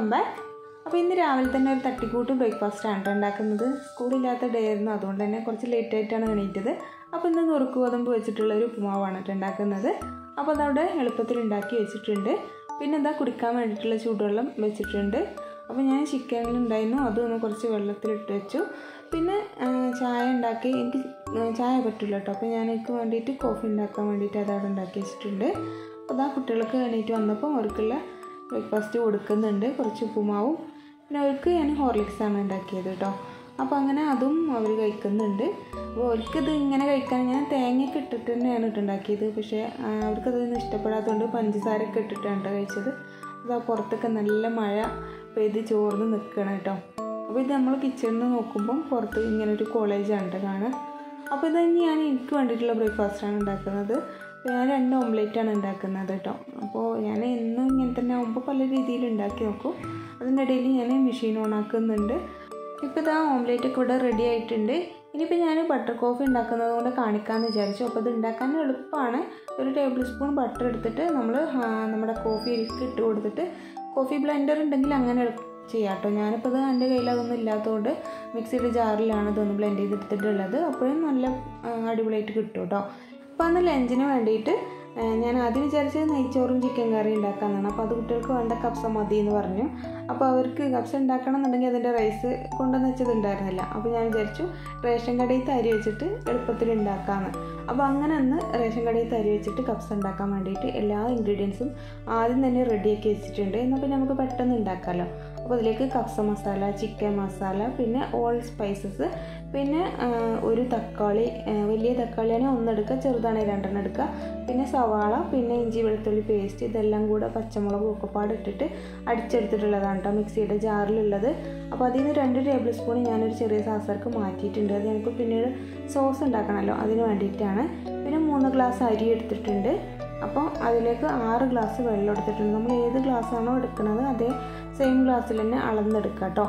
back അപ്പോൾ ഇന്ന് രാവിലെ തന്നെ ഒരു തട്ടിക്കൂട്ട് ബ്രേക്ക്ഫാസ്റ്റാണ് കേട്ടോ ഉണ്ടാക്കുന്നത് സ്കൂളില്ലാത്ത ഡേ ആയിരുന്നു അതുകൊണ്ട് തന്നെ കുറച്ച് ലേറ്റ് ആയിട്ടാണ് എണീറ്റത് അപ്പോൾ ഇന്ന് നുറുക്ക് ഗോതമ്പ് വെച്ചിട്ടുള്ള ഒരു ഉപ്പുമാവാണ് കേട്ടോ ഉണ്ടാക്കുന്നത് അപ്പോൾ അതവിടെ എളുപ്പത്തിൽ ഉണ്ടാക്കി വെച്ചിട്ടുണ്ട് പിന്നെ എന്താ കുടിക്കാൻ വേണ്ടിയിട്ടുള്ള ചൂടുവെള്ളം വെച്ചിട്ടുണ്ട് അപ്പോൾ ഞാൻ ചിക്കനിലുണ്ടായിരുന്നു അതൊന്ന് കുറച്ച് വെള്ളത്തിലിട്ട് വെച്ചു പിന്നെ ആ, ചായ ഉണ്ടാക്കി എനിക്ക് ചായ പറ്റില്ല കേട്ടോ അപ്പോൾ ഞാൻ എനിക്ക് വേണ്ടിയിട്ട് കോഫി ഉണ്ടാക്കാൻ വേണ്ടിയിട്ട് അതവിടെ ഉണ്ടാക്കി വെച്ചിട്ടുണ്ട് അപ്പോൾ അതാ കുട്ടികൾക്ക് എണീറ്റ് വന്നപ്പോൾ അവർക്കുള്ള ബ്രേക്ക്ഫാസ്റ്റ് കൊടുക്കുന്നുണ്ട് കുറച്ച് ഉപ്പുമാവും പിന്നെ അവർക്ക് ഞാൻ ഹോർലിക്സാണ് ഉണ്ടാക്കിയത് കേട്ടോ അപ്പോൾ അങ്ങനെ അതും അവർ കഴിക്കുന്നുണ്ട് അപ്പോൾ അവർക്കിത് ഇങ്ങനെ കഴിക്കാൻ ഞാൻ തേങ്ങയൊക്കെ ഇട്ടിട്ട് തന്നെയാണ് ഇട്ടുണ്ടാക്കിയത് പക്ഷേ ആ, അവർക്കതൊന്നും ഇഷ്ടപ്പെടാത്തതുകൊണ്ട് പഞ്ചസാരയൊക്കെ ഇട്ടിട്ടാണ് കേട്ടോ കഴിച്ചത് അതാ പുറത്തൊക്കെ നല്ല മഴ പെയ്ത് ചോർന്ന് നിൽക്കണം കേട്ടോ അപ്പോൾ ഇത് നമ്മൾ കിച്ചണിൽ നിന്ന് നോക്കുമ്പം പുറത്ത് ഇങ്ങനെ ഒരു കോളേജാണ് കേട്ടോ കാണുക അപ്പോൾ ഇത് ഞാൻ എനിക്ക് വേണ്ടിയിട്ടുള്ള ബ്രേക്ക്ഫാസ്റ്റാണ് ഉണ്ടാക്കുന്നത് അപ്പോൾ ഞാൻ രണ്ട് ഓംലേറ്റാണ് ഉണ്ടാക്കുന്നത് കേട്ടോ അപ്പോൾ ഞാൻ എന്നും ഇങ്ങനെ തന്നെ ആകുമ്പോൾ പല രീതിയിൽ ഉണ്ടാക്കി നോക്കും അതിൻ്റെ ഇടയിൽ ഞാൻ മെഷീൻ ഓൺ ആക്കുന്നുണ്ട് ഇപ്പോൾ ഇതാ ഓംലേറ്റ് ഒക്കെ ഇവിടെ റെഡി ആയിട്ടുണ്ട് ഇനിയിപ്പോൾ ഞാൻ ബട്ടർ കോഫി ഉണ്ടാക്കുന്നത് കൊണ്ട് കാണിക്കാമെന്ന് വിചാരിച്ചു അപ്പോൾ ഇത് ഉണ്ടാക്കാൻ എളുപ്പമാണ് ഒരു ടേബിൾ സ്പൂൺ ബട്ടർ എടുത്തിട്ട് നമ്മൾ നമ്മുടെ കോഫിയിലേക്ക് ഇട്ട് കൊടുത്തിട്ട് കോഫി ബ്ലെൻഡർ ഉണ്ടെങ്കിൽ അങ്ങനെ എളുപ്പം ചെയ്യാം കേട്ടോ ഞാനിപ്പോൾ ഇത് എൻ്റെ കയ്യിൽ അതൊന്നും ഇല്ലാത്തതുകൊണ്ട് മിക്സിയുടെ ജാറിലാണ് ഇതൊന്ന് ബ്ലെൻഡ് ചെയ്തെടുത്തിട്ടുള്ളത് അപ്പോഴും നല്ല ആ, അടിപൊളിയായിട്ട് കിട്ടും കേട്ടോ അപ്പോൾ അന്ന് ലഞ്ചിന് വേണ്ടിയിട്ട് ആ, ഞാൻ ആദ്യം വിചാരിച്ചത് നെയ്ച്ചോറും ചിക്കൻ കറി ഉണ്ടാക്കാമെന്നാണ് അപ്പോൾ അത് കുട്ടികൾക്ക് വേണ്ട കപ്സ മതി എന്ന് പറഞ്ഞു അപ്പോൾ അവർക്ക് കപ്സ ഉണ്ടാക്കണം എന്നുണ്ടെങ്കിൽ അതിൻ്റെ റൈസ് കൊണ്ടുവന്ന് വെച്ചത് ഉണ്ടായിരുന്നില്ല അപ്പോൾ ഞാൻ വിചാരിച്ചു റേഷൻ കടയിൽ തരി വെച്ചിട്ട് എളുപ്പത്തിൽ ഉണ്ടാക്കാമെന്ന് അപ്പോൾ അങ്ങനെ ഒന്ന് റേഷൻ കടയിൽ തരി വെച്ചിട്ട് കപ്സ ഉണ്ടാക്കാൻ വേണ്ടിയിട്ട് എല്ലാ ഇൻഗ്രീഡിയൻസും ആദ്യം തന്നെ റെഡിയാക്കി വെച്ചിട്ടുണ്ട് എന്നാൽ പിന്നെ നമുക്ക് പെട്ടെന്ന് ഉണ്ടാക്കാമല്ലോ അപ്പോൾ അതിലേക്ക് കപ്സ മസാല ചിക്കൻ മസാല പിന്നെ ഓൾ സ്പൈസസ് പിന്നെ ആ, ഒരു തക്കാളി ആ, വലിയ തക്കാളിയാണെങ്കിൽ ഒന്നെടുക്കുക ചെറുതാണെങ്കിൽ രണ്ടെണ്ണം എടുക്കുക പിന്നെ സവാള പിന്നെ ഇഞ്ചി വെളുത്തുള്ളി പേസ്റ്റ് ഇതെല്ലാം കൂടെ പച്ചമുളകും ഒക്കെ പാടെ ഇട്ടിട്ട് അടിച്ചെടുത്തിട്ടുള്ളതാണ് കേട്ടോ മിക്സിയുടെ ജാറിലുള്ളത് അപ്പോൾ അതിൽ നിന്ന് രണ്ട് ടേബിൾ സ്പൂൺ ഞാനൊരു ചെറിയ സാസർക്ക് മാറ്റിയിട്ടുണ്ട് അത് എനിക്ക് പിന്നീട് സോസ് ഉണ്ടാക്കണമല്ലോ അതിന് വേണ്ടിയിട്ടാണ് പിന്നെ മൂന്ന് ഗ്ലാസ് അരി എടുത്തിട്ടുണ്ട് അപ്പോൾ അതിലേക്ക് ആറ് ഗ്ലാസ് വെള്ളം എടുത്തിട്ടുണ്ട് നമ്മൾ ഏത് ഗ്ലാസ്സാണോ എടുക്കുന്നത് അതേ സെയിം ഗ്ലാസ്സിൽ തന്നെ അളന്നെടുക്കുക കേട്ടോ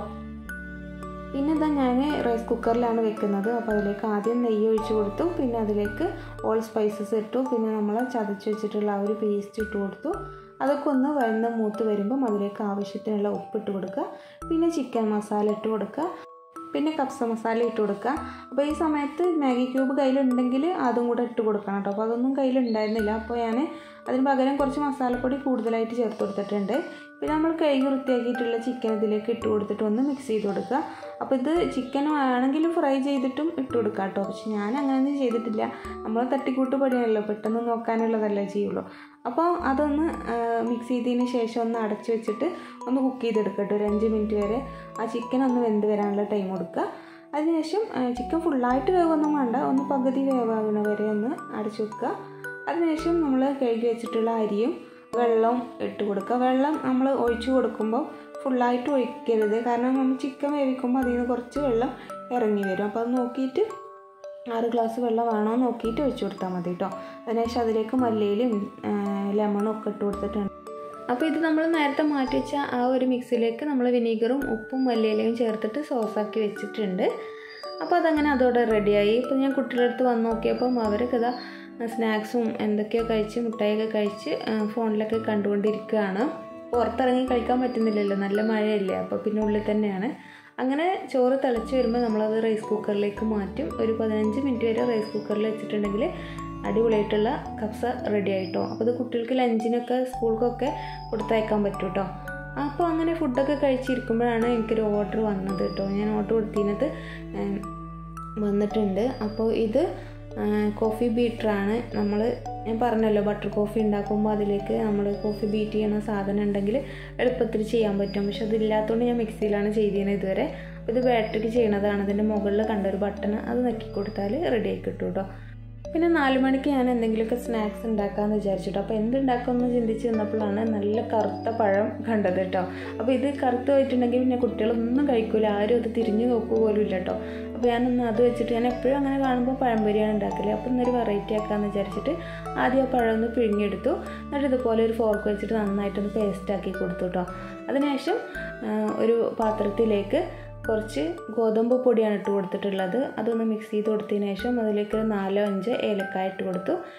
പിന്നെ ഇതാ ഞാൻ റൈസ് കുക്കറിലാണ് വെക്കുന്നത് അപ്പോൾ അതിലേക്ക് ആദ്യം നെയ്യ് ഒഴിച്ച് കൊടുത്തു പിന്നെ അതിലേക്ക് ഓൾ സ്പൈസസ് ഇട്ടു പിന്നെ നമ്മൾ ചതച്ച് വെച്ചിട്ടുള്ള ആ ഒരു പേസ്റ്റ് ഇട്ട് കൊടുത്തു അതൊക്കെ ഒന്ന് വഴന്ന് മൂത്ത് വരുമ്പം അതിലേക്ക് ആവശ്യത്തിനുള്ള ഉപ്പിട്ട് കൊടുക്കുക പിന്നെ ചിക്കൻ മസാല ഇട്ട് കൊടുക്കുക പിന്നെ കപ്സ മസാല ഇട്ട് കൊടുക്കുക അപ്പോൾ ഈ സമയത്ത് മാഗി ക്യൂബ് കയ്യിലുണ്ടെങ്കിൽ അതും കൂടെ ഇട്ട് കൊടുക്കണം കേട്ടോ അപ്പോൾ അതൊന്നും കയ്യിലുണ്ടായിരുന്നില്ല അപ്പോൾ ഞാൻ അതിന് പകരം കുറച്ച് മസാലപ്പൊടി കൂടുതലായിട്ട് ചേർത്ത് കൊടുത്തിട്ടുണ്ട് പിന്നെ നമ്മൾ കഴുകി വൃത്തിയാക്കിയിട്ടുള്ള ചിക്കൻ ഇതിലേക്ക് ഇട്ട് കൊടുത്തിട്ട് ഒന്ന് മിക്സ് ചെയ്ത് കൊടുക്കുക അപ്പോൾ ഇത് ചിക്കൻ വേണമെങ്കിൽ ഫ്രൈ ചെയ്തിട്ടും ഇട്ട് കൊടുക്കുക കേട്ടോ പക്ഷെ ഞാൻ അങ്ങനെയൊന്നും ചെയ്തിട്ടില്ല നമ്മൾ തട്ടിക്കൂട്ട് പണിയല്ലോ പെട്ടെന്ന് നോക്കാനുള്ളതല്ലേ ചെയ്യുള്ളൂ അപ്പോൾ അതൊന്ന് മിക്സ് ചെയ്തതിന് ശേഷം ഒന്ന് അടച്ചു വെച്ചിട്ട് ഒന്ന് കുക്ക് ചെയ്തെടുക്കട്ടെ ഒരു അഞ്ച് മിനിറ്റ് വരെ ആ ചിക്കൻ ഒന്ന് വെന്ത് വരാനുള്ള ടൈം കൊടുക്കുക അതിനുശേഷം ചിക്കൻ ഫുള്ളായിട്ട് വേവൊന്നും വേണ്ട ഒന്ന് പകുതി വേവാകുന്ന വരെ ഒന്ന് അടച്ചു വെക്കുക അതിനുശേഷം നമ്മൾ കഴുകി വെച്ചിട്ടുള്ള അരിയും വെള്ളവും ഇട്ട് കൊടുക്കുക വെള്ളം നമ്മൾ ഒഴിച്ചു കൊടുക്കുമ്പോൾ ഫുള്ളായിട്ട് ഒഴിക്കരുത് കാരണം നമ്മൾ ചിക്കൻ വേവിക്കുമ്പോൾ അതിൽ നിന്ന് കുറച്ച് വെള്ളം ഇറങ്ങി വരും അപ്പോൾ അത് നോക്കിയിട്ട് ആറ് ഗ്ലാസ് വെള്ളം വേണോ എന്ന് നോക്കിയിട്ട് ഒഴിച്ചു കൊടുത്താൽ മതി കേട്ടോ അതിനുശേഷം അതിലേക്ക് മല്ലിയിലും ലെമണും ഒക്കെ ഇട്ട് കൊടുത്തിട്ടുണ്ട് അപ്പോൾ ഇത് നമ്മൾ നേരത്തെ മാറ്റി വെച്ച ആ ഒരു മിക്സിലേക്ക് നമ്മൾ വിനീഗറും ഉപ്പും മല്ലിയിലയും ചേർത്തിട്ട് സോസാക്കി വെച്ചിട്ടുണ്ട് അപ്പോൾ അതങ്ങനെ അതോടെ റെഡിയായി ഇപ്പോൾ ഞാൻ കുട്ടികളുടെ അടുത്ത് വന്ന് നോക്കിയപ്പം അവരൊക്കെ ഇതാ സ്നാക്സും എന്തൊക്കെയോ കഴിച്ച് മുട്ടായൊക്കെ കഴിച്ച് ആ, ഫോണിലൊക്കെ കണ്ടുകൊണ്ടിരിക്കുകയാണ് പുറത്തിറങ്ങി കഴിക്കാൻ പറ്റുന്നില്ലല്ലോ നല്ല മഴയല്ലേ അപ്പോൾ പിന്നെ ഉള്ളിൽ തന്നെയാണ് അങ്ങനെ ചോറ് തിളച്ച് വരുമ്പോൾ നമ്മളത് റൈസ് കുക്കറിലേക്ക് മാറ്റും ഒരു പതിനഞ്ച് മിനിറ്റ് വരെ റൈസ് കുക്കറിൽ വെച്ചിട്ടുണ്ടെങ്കിൽ അടിപൊളിയായിട്ടുള്ള കപ്സ റെഡി ആയിട്ടോ അപ്പോൾ ഇത് കുട്ടികൾക്ക് ലഞ്ചിനൊക്കെ സ്കൂൾക്കൊക്കെ കൊടുത്തയക്കാൻ പറ്റും കേട്ടോ അപ്പോൾ അങ്ങനെ ഫുഡൊക്കെ കഴിച്ചിരിക്കുമ്പോഴാണ് എനിക്കൊരു ഓർഡർ വന്നത് കേട്ടോ ഞാൻ ഓർഡർ കൊടുത്തിരുന്നത് ഏം, വന്നിട്ടുണ്ട് അപ്പോൾ ഇത് ആ, കോഫി ബീറ്ററാണ് നമ്മൾ ഞാൻ പറഞ്ഞല്ലോ ബട്ടർ കോഫി ഉണ്ടാക്കുമ്പോൾ അതിലേക്ക് നമ്മൾ കോഫി ബീറ്റ് ചെയ്യുന്ന സാധനം ഉണ്ടെങ്കിൽ എളുപ്പത്തിൽ ചെയ്യാൻ പറ്റും പക്ഷെ അതില്ലാത്തതുകൊണ്ട് ഞാൻ മിക്സിയിലാണ് ചെയ്തിരുന്നത് ഇതുവരെ അപ്പോൾ ഇത് ബാറ്ററിക്ക് ചെയ്യണതാണ് അതിൻ്റെ മുകളിൽ കണ്ടൊരു ബട്ടൺ അത് നക്കി കൊടുത്താൽ റെഡി ആയി കിട്ടും കേട്ടോ പിന്നെ നാല് മണിക്ക് ഞാൻ എന്തെങ്കിലുമൊക്കെ സ്നാക്സ് ഉണ്ടാക്കാമെന്ന് വിചാരിച്ചിട്ടോ അപ്പോൾ എന്തുണ്ടാക്കുമെന്ന് ചിന്തിച്ച് നിന്നപ്പോഴാണ് നല്ല കറുത്ത പഴം കണ്ടത് കേട്ടോ അപ്പോൾ ഇത് കറുത്ത് പോയിട്ടുണ്ടെങ്കിൽ പിന്നെ കുട്ടികളൊന്നും കഴിക്കൂല ആരും അത് തിരിഞ്ഞു നോക്കുക പോലും ഇല്ല കേട്ടോ അപ്പോൾ ഞാനൊന്ന് അത് വെച്ചിട്ട് ഞാൻ എപ്പോഴും അങ്ങനെ കാണുമ്പോൾ പഴംപൊരിയാണ് ഉണ്ടാക്കല് അപ്പോൾ ഇന്നൊരു വെറൈറ്റി ആക്കാമെന്ന് വിചാരിച്ചിട്ട് ആദ്യം ആ പഴം ഒന്ന് പിഴിഞ്ഞെടുത്തു എന്നിട്ട് ഇതുപോലെ ഒരു ഫോർക്ക് വെച്ചിട്ട് നന്നായിട്ടൊന്ന് പേസ്റ്റ് ആക്കി കൊടുത്തു കേട്ടോ അതിനുശേഷം ആ, ഒരു പാത്രത്തിലേക്ക് കുറച്ച് ഗോതമ്പ് പൊടിയാണ് ഇട്ട് കൊടുത്തിട്ടുള്ളത് അതൊന്ന് മിക്സ് ചെയ്ത് കൊടുത്തതിന് ശേഷം അതിലേക്ക് ഒരു നാലോ അഞ്ചോ ഏലക്കായ ഇട്ട് കൊടുത്തു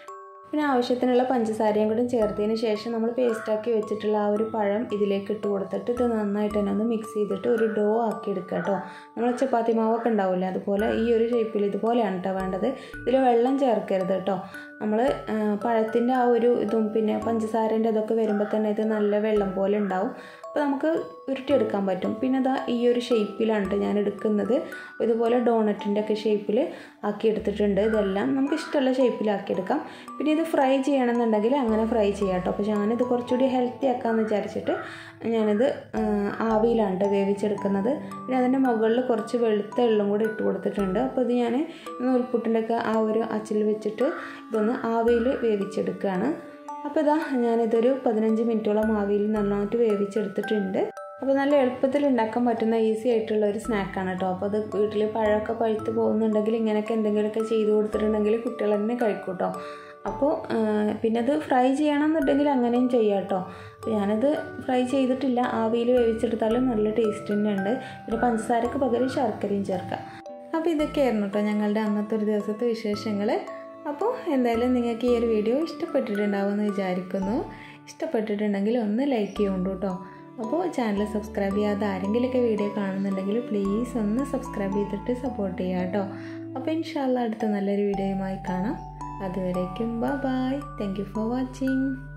പിന്നെ ആവശ്യത്തിനുള്ള പഞ്ചസാരയും കൂടി ചേർത്തതിന് ശേഷം നമ്മൾ പേസ്റ്റാക്കി വെച്ചിട്ടുള്ള ആ ഒരു പഴം ഇതിലേക്ക് ഇട്ട് കൊടുത്തിട്ട് ഇത് നന്നായിട്ട് തന്നെ ഒന്ന് മിക്സ് ചെയ്തിട്ട് ഒരു ഡോ ആക്കി എടുക്കുക കേട്ടോ നമ്മൾ ചപ്പാത്തി മാവൊക്കെ ഉണ്ടാവില്ലേ അതുപോലെ ഈ ഒരു ഷേപ്പിൽ ഇതുപോലെയാണ് കേട്ടോ വേണ്ടത് ഇതിൽ വെള്ളം ചേർക്കരുത് കേട്ടോ നമ്മൾ പഴത്തിൻ്റെ ആ ഒരു ഇതും പിന്നെ പഞ്ചസാരൻ്റെ ഇതൊക്കെ വരുമ്പോൾ തന്നെ ഇത് നല്ല വെള്ളം പോലെ ഉണ്ടാവും അപ്പോൾ നമുക്ക് ഉരുട്ടിയെടുക്കാൻ പറ്റും പിന്നെ ഇതാ ഈ ഒരു ഷേപ്പിലാണ് ഞാൻ എടുക്കുന്നത് ഇതുപോലെ ഡോണറ്റിൻ്റെ ഒക്കെ ഷേപ്പിൽ ആക്കി എടുത്തിട്ടുണ്ട് ഇതെല്ലാം നമുക്ക് ഇഷ്ടമുള്ള ഷേപ്പിലാക്കിയെടുക്കാം പിന്നെ ഇത് ഫ്രൈ ചെയ്യണമെന്നുണ്ടെങ്കിൽ അങ്ങനെ ഫ്രൈ ചെയ്യാം കേട്ടോ അപ്പോൾ ഞാനിത് കുറച്ചുകൂടി ഹെൽത്തി ആക്കാമെന്ന് വിചാരിച്ചിട്ട് ഞാനിത് ആവിയിലാണ് വേവിച്ചെടുക്കുന്നത് പിന്നെ അതിൻ്റെ മുകളിൽ കുറച്ച് വെളുത്ത എള്ളും കൂടി ഇട്ട് കൊടുത്തിട്ടുണ്ട് അപ്പോൾ ഇത് ഞാൻ നൂൽപുട്ടിൻ്റെ ഒക്കെ ആ ഒരു അച്ചിൽ വെച്ചിട്ട് ഇതൊന്ന് ആവിയിൽ വേവിച്ചെടുക്കുകയാണ് അപ്പോൾ ഇതാ ഞാനിതൊരു പതിനഞ്ച് മിനിറ്റോളം ആവിയിൽ നന്നായിട്ട് വേവിച്ചെടുത്തിട്ടുണ്ട് അപ്പോൾ നല്ല എളുപ്പത്തിൽ ഉണ്ടാക്കാൻ പറ്റുന്ന ഈസി ആയിട്ടുള്ള ഒരു സ്നാക്കാണ് കേട്ടോ അപ്പോൾ അത് വീട്ടിൽ പഴമൊക്കെ പഴുത്ത് പോകുന്നുണ്ടെങ്കിൽ ഇങ്ങനെയൊക്കെ എന്തെങ്കിലുമൊക്കെ ചെയ്ത് കൊടുത്തിട്ടുണ്ടെങ്കിൽ കുട്ടികൾ തന്നെ കഴിക്കും കേട്ടോ അപ്പോൾ പിന്നെ അത് ഫ്രൈ ചെയ്യണമെന്നുണ്ടെങ്കിൽ അങ്ങനെയും ചെയ്യാം കേട്ടോ അപ്പോൾ ഞാനത് ഫ്രൈ ചെയ്തിട്ടില്ല ആവിയിൽ വേവിച്ചെടുത്താലും നല്ല ടേസ്റ്റ് തന്നെ ഉണ്ട് പിന്നെ പഞ്ചസാരക്ക് പകരം ശർക്കരയും ചേർക്കാം അപ്പോൾ ഇതൊക്കെയായിരുന്നു കേട്ടോ ഞങ്ങളുടെ അന്നത്തെ ഒരു ദിവസത്തെ വിശേഷങ്ങൾ അപ്പോൾ എന്തായാലും നിങ്ങൾക്ക് ഈ ഒരു വീഡിയോ ഇഷ്ടപ്പെട്ടിട്ടുണ്ടാവുമെന്ന് വിചാരിക്കുന്നു ഇഷ്ടപ്പെട്ടിട്ടുണ്ടെങ്കിൽ ഒന്ന് ലൈക്ക് ചെയ്യുന്നുണ്ട് കേട്ടോ അപ്പോൾ ചാനൽ സബ്സ്ക്രൈബ് ചെയ്യാതെ ആരെങ്കിലുമൊക്കെ വീഡിയോ കാണുന്നുണ്ടെങ്കിൽ പ്ലീസ് ഒന്ന് സബ്സ്ക്രൈബ് ചെയ്തിട്ട് സപ്പോർട്ട് ചെയ്യുക കേട്ടോ അപ്പോൾ ഇൻഷാല്ല അടുത്ത നല്ലൊരു വീഡിയോയുമായി കാണാം അതുവരേക്കും bye bye thank you for watching